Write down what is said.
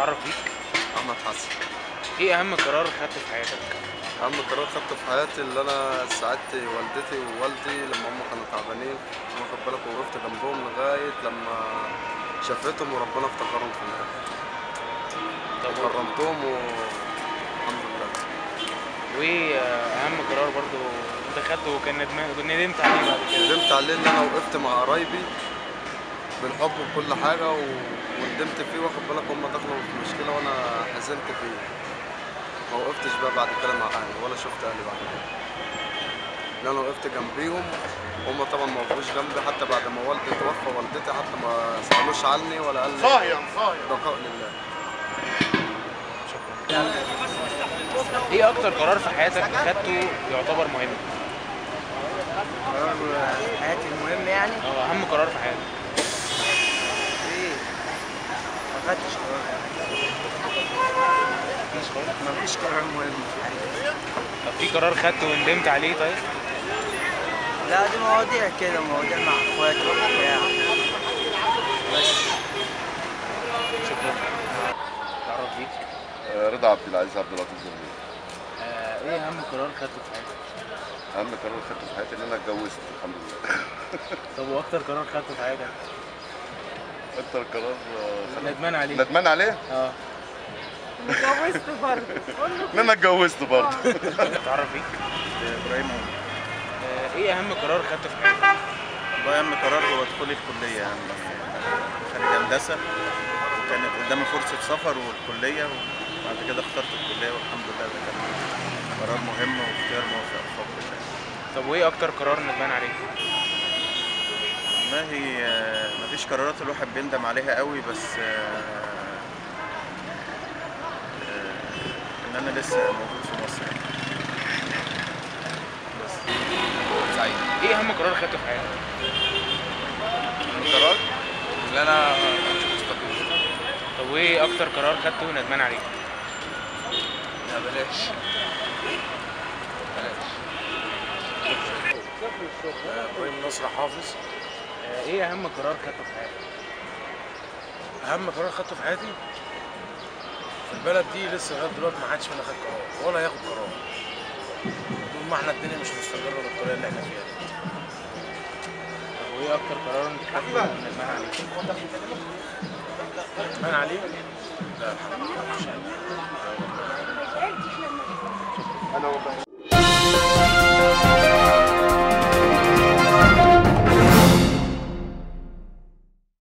اتعرف بيك احمد حسن ايه اهم قرار خدته في حياتك اهم قرار خدته في حياتي اللي انا ساعدت والدتي ووالدي لما هم كانوا تعبانين واخد بالك وقفت جنبهم لغايه لما شافتهم وربنا افتكرهم في الاخر طب وكرمتهم والحمد لله وايه اهم قرار برضو انت خدته وكان ندمان ندمت عليه بعد كده ندمت عليه ان انا وقفت مع قرايبي بالحب وكل حاجه و... وندمت فيه واخد بالك هم دخلوا في مشكله وانا حزنت فيه ما وقفتش بقى بعد كده مع اهلي ولا شفت اهلي بعد كده لان انا وقفت جنبيهم هم طبعا ما وقفوش جنبي حتى بعد ما والدي توفى والدتي حتى ما سالوش عني ولا قال لي صايع صايع بقاء لله ايه اكتر قرار في حياتك خدته يعتبر مهم قرار حياتي المهم يعني اه اهم قرار في حياتك ايه ما خدتش قرار يعني مفيش قرار ما فيش قرار مهم في حياتي طب في قرار خدته وندمت عليه طيب لا دي مواضيع كده مواضيع مع اخواتي وبتاع بس شكرا تعرف بيك رضا عبد العزيز عبد اللطيف زربي آه ايه اهم قرار خدته في حياتك اهم قرار خدته في حياتي ان انا اتجوزت الحمد لله طب واكتر قرار خدته في حياتك اكتر قرار آه، خدته- ندمان عليه ندمان عليه اه اتجوزت برضه ان انا اتجوزت برضه تعرف بيك ابراهيم آه ايه اهم قرار خدته في حياتك والله اهم قرار هو دخولي الكليه يعني خريج هندسه وكانت قدامي فرصه سفر والكليه وبعد كده اخترت الكليه والحمد لله ده كان قرار مهم واختيار موفق بفضل الله طب وايه اكتر قرار ندمان عليه والله آه، مفيش قرارات الواحد بيندم عليها قوي بس آه، آه، ان انا لسه موجود في مصر يعني. بس سعيد ايه اهم قرار خدته في حياتك قرار اللي انا طب وايه اكتر قرار خدته وندمان عليه لا بلاش ابراهيم نصر حافظ آه ايه اهم قرار خدته في حياتك اهم قرار خدته في حياتي في البلد دي لسه لغايه دلوقتي ما حدش فينا خد قرار ولا هياخد قرار طول ما احنا الدنيا مش مستقره بالطريقه اللي احنا فيها دي طب وايه اكتر قرار انت خدته وندمان عليه ندمان عليه لا الحمد لله مش عارف. انا